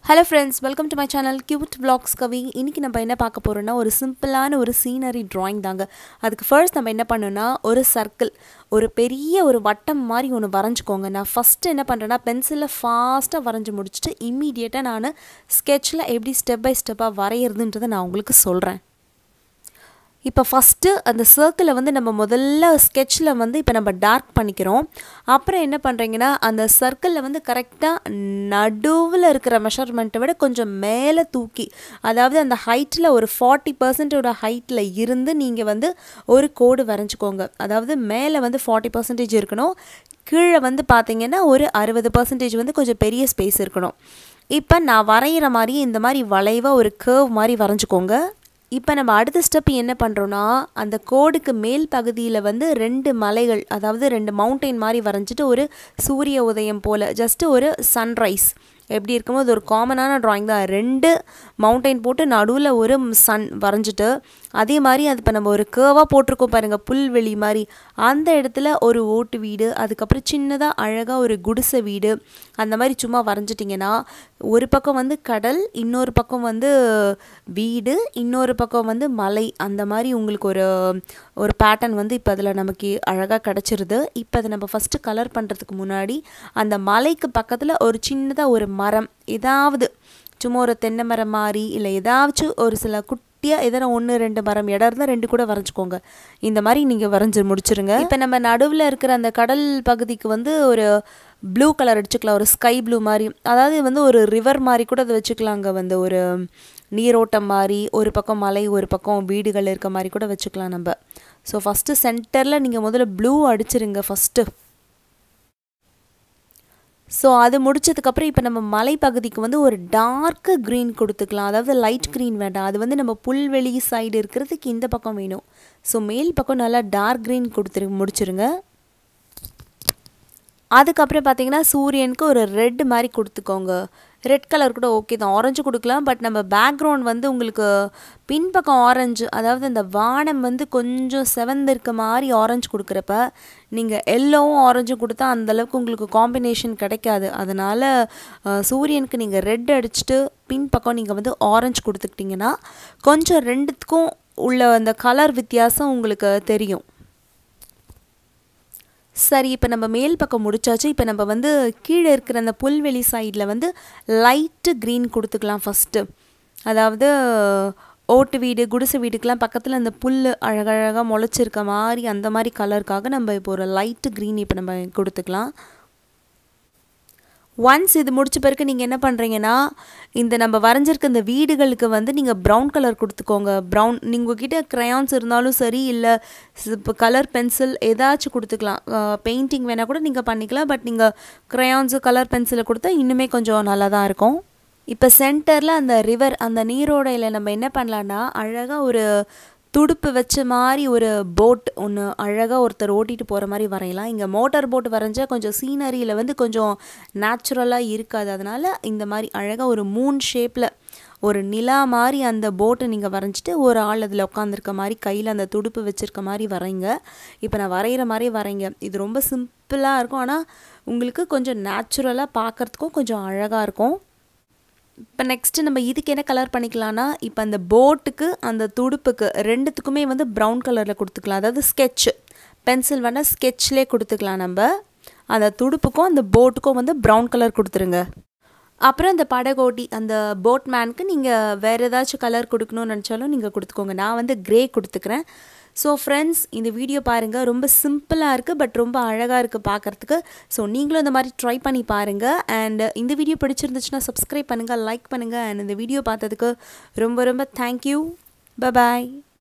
hello friends welcome to my channel cute vlogs Kavi இன்றைக்கி நம்ம என்ன பார்க்க போகிறோம்னா ஒரு சிம்பிளான ஒரு சீனரி drawing தாங்க அதுக்கு ஃபர்ஸ்ட் நம்ம என்ன பண்ணோன்னா ஒரு சர்க்கிள் ஒரு பெரிய ஒரு வட்டம் மாதிரி ஒன்று வரைஞ்சிக்கோங்க நான் ஃபஸ்ட்டு என்ன பண்ணுறேன்னா பென்சிலில் ஃபாஸ்ட்டாக வரைஞ்சி முடிச்சுட்டு இம்மீடியட்டாக நான் ஸ்கெட்சில் எப்படி ஸ்டெப் பை ஸ்டெப்பாக வரைகிறதுன்றதை நான் உங்களுக்கு சொல்கிறேன் இப்போ ஃபஸ்ட்டு அந்த சர்க்கிளை வந்து நம்ம முதல்ல ஸ்கெட்சில் வந்து இப்போ நம்ம டார்க் பண்ணிக்கிறோம் அப்புறம் என்ன பண்ணுறீங்கன்னா அந்த சர்க்கிளில் வந்து கரெக்டாக நடுவில் இருக்கிற மெஷர்மெண்ட்டை விட கொஞ்சம் மேலே தூக்கி அதாவது அந்த ஹைட்டில் ஒரு ஃபார்ட்டி பர்சன்டோட ஹைட்டில் இருந்து நீங்கள் வந்து ஒரு கோடு வரைஞ்சிக்கோங்க அதாவது மேலே வந்து ஃபார்ட்டி பர்சன்டேஜ் இருக்கணும் கீழே வந்து பார்த்தீங்கன்னா ஒரு அறுபது பர்சன்டேஜ் வந்து கொஞ்சம் பெரிய ஸ்பேஸ் இருக்கணும் இப்போ நான் வரைகிற மாதிரி இந்த மாதிரி வளைவாக ஒரு கேர்வ் மாதிரி வரைஞ்சிக்கோங்க இப்போ நம்ம அடுத்த ஸ்டெப் என்ன பண்ணுறோன்னா அந்த கோடுக்கு மேல் பகுதியில் வந்து ரெண்டு மலைகள் அதாவது ரெண்டு மவுண்டெயின் மாதிரி வரைஞ்சிட்டு ஒரு சூரிய உதயம் போல் ஜஸ்ட்டு ஒரு சன்ரைஸ் எப்படி இருக்குமோ அது ஒரு காமனான ட்ராயிங் தான் ரெண்டு மவுண்டெயின் போட்டு நடுவில் ஒரு சன் வரைஞ்சிட்டு அதே மாதிரி அது இப்போ நம்ம ஒரு கேர்வாக போட்டிருக்கோம் பாருங்கள் புல்வெளி மாதிரி அந்த இடத்துல ஒரு ஓட்டு வீடு அதுக்கப்புறம் சின்னதாக அழகாக ஒரு குடிசை வீடு அந்த மாதிரி சும்மா வரைஞ்சிட்டிங்கன்னா ஒரு பக்கம் வந்து கடல் இன்னொரு பக்கம் வந்து வீடு இன்னொரு பக்கம் வந்து மலை அந்த மாதிரி உங்களுக்கு ஒரு ஒரு பேட்டர்ன் வந்து இப்போ அதில் நமக்கு அழகாக கிடச்சிருது இப்போ அதை நம்ம ஃபஸ்ட்டு கலர் பண்ணுறதுக்கு முன்னாடி அந்த மலைக்கு பக்கத்தில் ஒரு சின்னதாக ஒரு மரம் ஏதாவது சும்மா ஒரு தென்னை மரம் மாதிரி இல்லை ஏதாச்சும் ஒரு சில குட்டியாக எதனா ஒன்று ரெண்டு மரம் இடம் இருந்தால் ரெண்டு கூட வரைஞ்சிக்கோங்க இந்த மாதிரி நீங்கள் வரைஞ்சி முடிச்சிருங்க இப்போ நம்ம நடுவில் இருக்கிற அந்த கடல் பகுதிக்கு வந்து ஒரு ப்ளூ கலர் அடிச்சுக்கலாம் ஒரு ஸ்கை ப்ளூ மாதிரி அதாவது வந்து ஒரு ரிவர் மாதிரி கூட அதை வச்சுக்கலாங்க வந்து ஒரு நீரோட்டம் மாதிரி ஒரு பக்கம் மலை ஒரு பக்கம் வீடுகள் இருக்க மாதிரி கூட வச்சுக்கலாம் நம்ம ஸோ ஃபஸ்ட்டு சென்டரில் நீங்கள் முதல்ல ப்ளூ அடிச்சிருங்க ஃபஸ்ட்டு ஸோ அது முடிச்சதுக்கப்புறம் இப்போ நம்ம மலைப்பகுதிக்கு வந்து ஒரு டார்க்கு க்ரீன் கொடுத்துக்கலாம் அதாவது லைட் க்ரீன் வேண்டாம் அது வந்து நம்ம புல்வெளி சைடு இருக்கிறதுக்கு இந்த பக்கம் வேணும் ஸோ மேல் பக்கம் நல்லா டார்க் க்ரீன் கொடுத்துரு முடிச்சிருங்க அதுக்கப்புறம் பார்த்தீங்கன்னா சூரியனுக்கு ஒரு ரெட் மாதிரி கொடுத்துக்கோங்க ரெட் கலர் கூட ஓகே தான் ஆரஞ்சு கொடுக்கலாம் பட் நம்ம பேக்ரவுண்ட் வந்து உங்களுக்கு பின்பக்கம் ஆரஞ்சு அதாவது அந்த வானம் வந்து கொஞ்சம் செவந்திருக்க மாதிரி ஆரஞ்சு கொடுக்குறப்ப நீங்கள் எல்லோவும் ஆரஞ்சும் கொடுத்தா அந்தளவுக்கு உங்களுக்கு காம்பினேஷன் கிடைக்காது அதனால் சூரியனுக்கு நீங்கள் ரெட் அடிச்சுட்டு பின்பக்கம் நீங்கள் வந்து ஆரஞ்சு கொடுத்துக்கிட்டிங்கன்னா கொஞ்சம் ரெண்டுத்துக்கும் உள்ள அந்த கலர் வித்தியாசம் உங்களுக்கு தெரியும் சரி இப்போ நம்ம மேல் பக்கம் முடிச்சாச்சு இப்போ நம்ம வந்து கீழே இருக்கிற அந்த புல்வெளி சைடில் வந்து லைட்டு க்ரீன் கொடுத்துக்கலாம் ஃபஸ்ட்டு அதாவது ஓட்டு வீடு குடிசை வீட்டுக்கெலாம் பக்கத்தில் அந்த புல் அழகழகாக முளைச்சிருக்க மாதிரி அந்த மாதிரி கலருக்காக நம்ம இப்போ ஒரு லைட்டு க்ரீன் இப்போ நம்ம கொடுத்துக்கலாம் ஒன்ஸ் இது முடிச்ச பிறகு நீங்கள் என்ன பண்ணுறீங்கன்னா இந்த நம்ம வரைஞ்சிருக்க இந்த வீடுகளுக்கு வந்து நீங்கள் ப்ரௌன் கலர் கொடுத்துக்கோங்க ப்ரௌன் நீங்கள் கிட்ட க்ரையான்ஸ் இருந்தாலும் சரி இல்லை இப்போ கலர் பென்சில் ஏதாச்சும் கொடுத்துக்கலாம் பெயிண்டிங் வேணால் கூட நீங்கள் பண்ணிக்கலாம் பட் நீங்கள் க்ரையான்ஸு கலர் பென்சிலை கொடுத்தா இன்னுமே கொஞ்சம் நல்லா தான் இருக்கும் இப்போ சென்டரில் அந்த ரிவர் அந்த நீரோடையில் நம்ம என்ன பண்ணலான்னா அழகாக ஒரு துடுப்பு வச்ச மாதிரி ஒரு போட் ஒன்று அழகாக ஒருத்தர் ஓட்டிகிட்டு போகிற மாதிரி வரையலாம் இங்கே மோட்டார் போட் வரைஞ்சால் கொஞ்சம் சீனரியில் வந்து கொஞ்சம் நேச்சுரலாக இருக்காது அதனால் இந்த மாதிரி அழகாக ஒரு மூன் ஷேப்பில் ஒரு நிலா மாதிரி அந்த போட்டை நீங்கள் வரைஞ்சிட்டு ஒரு ஆள் அதில் உட்காந்துருக்க மாதிரி கையில் அந்த துடுப்பு வச்சுருக்க மாதிரி வரைங்க இப்போ நான் வரைகிற மாதிரி வரைங்க இது ரொம்ப சிம்பிளாக இருக்கும் ஆனால் உங்களுக்கு கொஞ்சம் நேச்சுரலாக பார்க்குறதுக்கும் கொஞ்சம் அழகாக இருக்கும் இப்போ நெக்ஸ்ட்டு நம்ம இதுக்கு என்ன கலர் பண்ணிக்கலாம்னா இப்போ அந்த போட்டுக்கு அந்த துடுப்புக்கு ரெண்டுத்துக்குமே வந்து ப்ரௌன் கலரில் கொடுத்துக்கலாம் அதாவது ஸ்கெட்ச் பென்சில் வேணால் ஸ்கெட்ச்லேயே கொடுத்துக்கலாம் நம்ம அந்த துடுப்புக்கும் அந்த போட்டுக்கும் வந்து ப்ரௌன் கலர் கொடுத்துருங்க அப்புறம் இந்த படகோட்டி அந்த போட் மேனுக்கு நீங்கள் வேறு ஏதாச்சும் கலர் கொடுக்கணும்னு நினச்சாலும் நீங்கள் கொடுத்துக்கோங்க நான் வந்து க்ரே கொடுத்துக்கிறேன் ஸோ ஃப்ரெண்ட்ஸ் இந்த வீடியோ பாருங்கள் ரொம்ப சிம்பிளாக இருக்குது பட் ரொம்ப அழகாக இருக்குது பார்க்குறதுக்கு ஸோ நீங்களும் இந்த மாதிரி ட்ரை பண்ணி பாருங்கள் அண்ட் இந்த வீடியோ பிடிச்சிருந்துச்சுன்னா சப்ஸ்கிரைப் பண்ணுங்கள் லைக் பண்ணுங்கள் அண்ட் இந்த வீடியோ பார்த்ததுக்கு ரொம்ப ரொம்ப தேங்க்யூ பபாய்